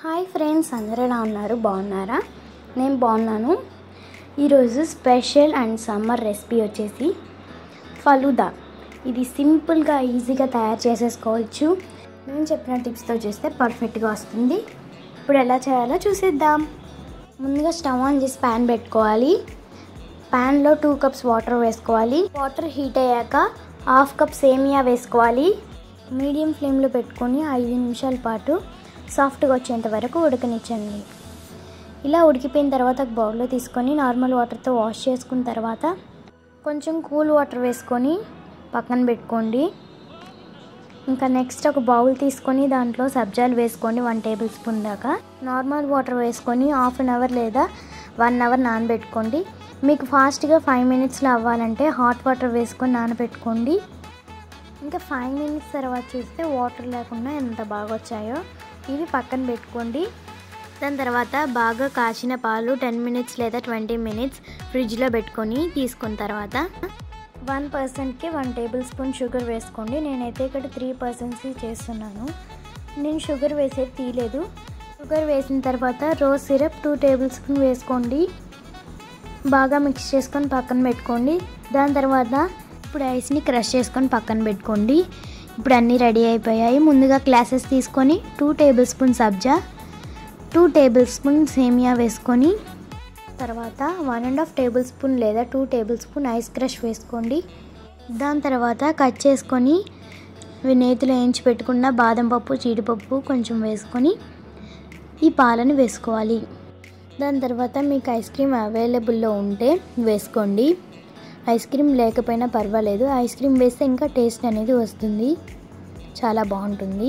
hi friends అందరూ ఎలా ఉన్నారు బాగున్నారా నేను బాగున్నాను ఈరోజు స్పెషల్ అండ్ సమ్మర్ రెసిపీ వచ్చేసి ఫలూదా ఇది సింపుల్గా ఈజీగా తయారు చేసేసుకోవచ్చు నేను చెప్పిన టిప్స్తో చేస్తే పర్ఫెక్ట్గా వస్తుంది ఇప్పుడు ఎలా చేయాలో చూసేద్దాం ముందుగా స్టవ్ ఆన్ చేసి ప్యాన్ పెట్టుకోవాలి ప్యాన్లో టూ కప్స్ వాటర్ వేసుకోవాలి వాటర్ హీట్ అయ్యాక హాఫ్ కప్ సేమియా వేసుకోవాలి మీడియం ఫ్లేమ్లో పెట్టుకొని ఐదు నిమిషాల పాటు సాఫ్ట్గా వచ్చేంత వరకు ఉడకనిచ్చండి ఇలా ఉడికిపోయిన తర్వాత ఒక బౌల్లో తీసుకొని నార్మల్ వాటర్తో వాష్ చేసుకున్న తర్వాత కొంచెం కూల్ వాటర్ వేసుకొని పక్కన పెట్టుకోండి ఇంకా నెక్స్ట్ ఒక బౌల్ తీసుకొని దాంట్లో సబ్జాలు వేసుకోండి వన్ టేబుల్ స్పూన్ దాకా నార్మల్ వాటర్ వేసుకొని హాఫ్ అన్ అవర్ లేదా వన్ అవర్ నానబెట్టుకోండి మీకు ఫాస్ట్గా ఫైవ్ మినిట్స్లో అవ్వాలంటే హాట్ వాటర్ వేసుకొని నానబెట్టుకోండి ఇంకా ఫైవ్ మినిట్స్ తర్వాత చూస్తే వాటర్ లేకుండా ఎంత బాగా వచ్చాయో ఇవి పక్కన పెట్టుకోండి దాని తర్వాత బాగా కాచిన పాలు టెన్ మినిట్స్ లేదా ట్వంటీ మినిట్స్ ఫ్రిడ్జ్లో పెట్టుకొని తీసుకున్న తర్వాత వన్ పర్సెంట్కి వన్ టేబుల్ స్పూన్ షుగర్ వేసుకోండి నేనైతే ఇక్కడ త్రీ పర్సెంట్స్ చేస్తున్నాను నేను షుగర్ వేసేది తీయలేదు షుగర్ వేసిన తర్వాత rose syrup two tablespoon వేసుకోండి బాగా మిక్స్ చేసుకొని పక్కన పెట్టుకోండి దాని తర్వాత ఇప్పుడు ఐస్ని క్రష్ చేసుకొని పక్కన పెట్టుకోండి ఇప్పుడు అన్నీ రెడీ అయిపోయాయి ముందుగా గ్లాసెస్ తీసుకొని టూ టేబుల్ స్పూన్ సబ్జా టూ టేబుల్ స్పూన్ సేమియా వేసుకొని తర్వాత one and half tablespoon లేదా two tablespoon ice crush వేసుకోండి దాని తర్వాత కట్ చేసుకొని ఇవి నేతిలో వేయించి పెట్టుకున్న బాదం పప్పు జీడిపప్పు కొంచెం వేసుకొని ఈ పాలను వేసుకోవాలి దాని తర్వాత మీకు ఐస్ క్రీమ్ అవైలబుల్లో ఉంటే వేసుకోండి ఐస్ క్రీమ్ లేకపోయినా పర్వాలేదు ఐస్ క్రీమ్ వేస్తే ఇంకా టేస్ట్ అనేది వస్తుంది చాలా బాగుంటుంది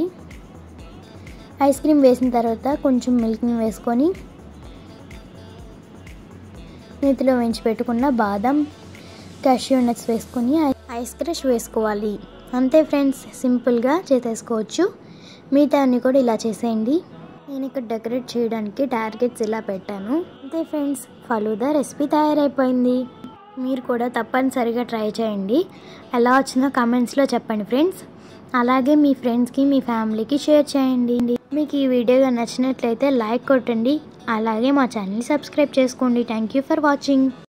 ఐస్ క్రీమ్ వేసిన తర్వాత కొంచెం మిల్క్ని వేసుకొని నేతిలో వేయించి పెట్టుకున్న బాదం క్యాష్యూ నట్స్ వేసుకొని ఐస్ క్రష్ వేసుకోవాలి అంతే ఫ్రెండ్స్ సింపుల్గా చేసేసుకోవచ్చు మిగతా అన్ని కూడా ఇలా చేసేయండి నేను ఇక్కడ డెకరేట్ చేయడానికి టార్గెట్స్ ఇలా పెట్టాను అంతే ఫ్రెండ్స్ ఫలూదా రెసిపీ తయారైపోయింది మీరు కూడా తప్పనిసరిగా ట్రై చేయండి ఎలా వచ్చిందో కమెంట్స్లో చెప్పండి ఫ్రెండ్స్ అలాగే మీ ఫ్రెండ్స్కి మీ ఫ్యామిలీకి షేర్ చేయండి మీకు ఈ వీడియో నచ్చినట్లయితే లైక్ కొట్టండి అలాగే మా ఛానల్ని సబ్స్క్రైబ్ చేసుకోండి థ్యాంక్ యూ ఫర్ వాచింగ్